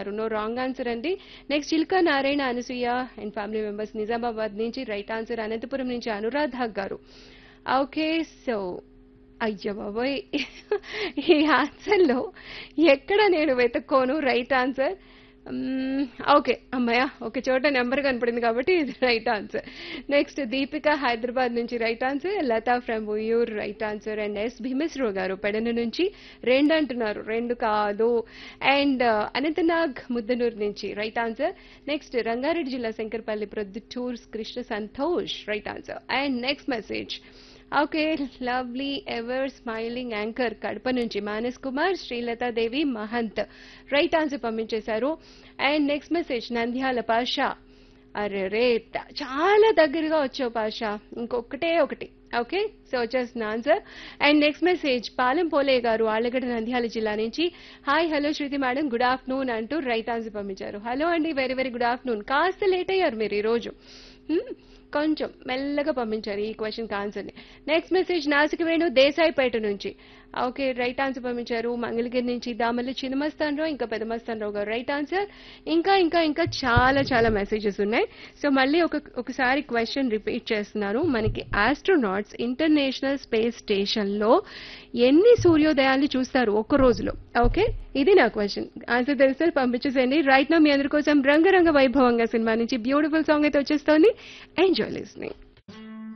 పంపించేశారు no wrong answer అండి next Chilka Narayana Anasuya and family members Nizamabad నుంచి రైట్ ఆన్సర్ అనంతపురం నుంచి అనురాధ గారు ఓకే సో అయ్యో బాబోయ్ ఈ ఆన్సర్లో ఎక్కడ నేను వెతుక్కోను రైట్ ఆన్సర్ ఓకే అమ్మయ్య ఒక చోట నెంబర్ కనపడింది కాబట్టి ఇది right answer next Deepika Hyderabad నుంచి right answer Latha from Uyyur right answer and S Bhimeswararao గారు పెడన నుంచి రెండు అంటున్నారు రెండు కాదు అండ్ అనంతనాగ్ ముద్దనూరు నుంచి రైట్ ఆన్సర్ నెక్స్ట్ రంగారెడ్డి జిల్లా శంకర్పల్లి ప్రొద్దుటూర్స్ Krishna Santosh right answer and next message okay lovely ever smiling anchor Kadapa నుంచి మానస్ కుమార్ శ్రీలతాదేవి మహంత్ రైట్ ఆన్సర్ పంపించేశారు and next message Nandyala Pasha అరే రే త- చాలా దగ్గరగా వచ్చావు పాషా ఇంకొకటే ఒకటి ఓకే సో వచ్చేసిన answer and next message Palem Pole గారు ఆళ్ళగడ్డ నంద్యాల జిల్లా నుంచి hi hello Shruti madam good afternoon అంటూ రైట్ ఆన్సర్ పంపించారు హలో అండి వెరీ వెరీ గుడ్ ఆఫ్టర్నూన్ కాస్త లేట్ అయ్యారు మీరు ఈరోజు హ్మ్, కొంచెం మెల్లగా పంపించారు ఈ క్వశ్చన్ ఆన్సర్ని నెక్స్ట్ మెసేజ్ నాసిక వేణు దేశాయిపేట నుంచి ఓకే రైట్ ఆన్సర్ పంపించారు మంగళగిరి నుంచి దామల్లి చిన్నమస్తానరావు ఇంకా పెద్దమస్తానరావు గారు రైట్ ఆన్సర్ ఇంకా ఇంకా ఇంకా చాలా చాలా మెసేజెస్ ఉన్నాయి సో మళ్ళీ ఒక ఒకసారి క్వశ్చన్ రిపీట్ చేస్తున్నాను మనకి ఆస్ట్రోనాట్స్ ఇంటర్నేషనల్ స్పేస్ స్టేషన్లో ఎన్ని సూర్యోదయాల్ని చూస్తారు ఒక్క రోజులో ఓకే ఇది నా క్వశ్చన్ ఆన్సర్ తెలిస్తే పంపించేసేయండి రైట్ నా మీ అందరి కోసం రంగరంగ వైభవంగా సినిమా నుంచి బ్యూటిఫుల్ సాంగ్ అయితే వచ్చేస్తోంది ఎంజాయ్ లిస్నింగ్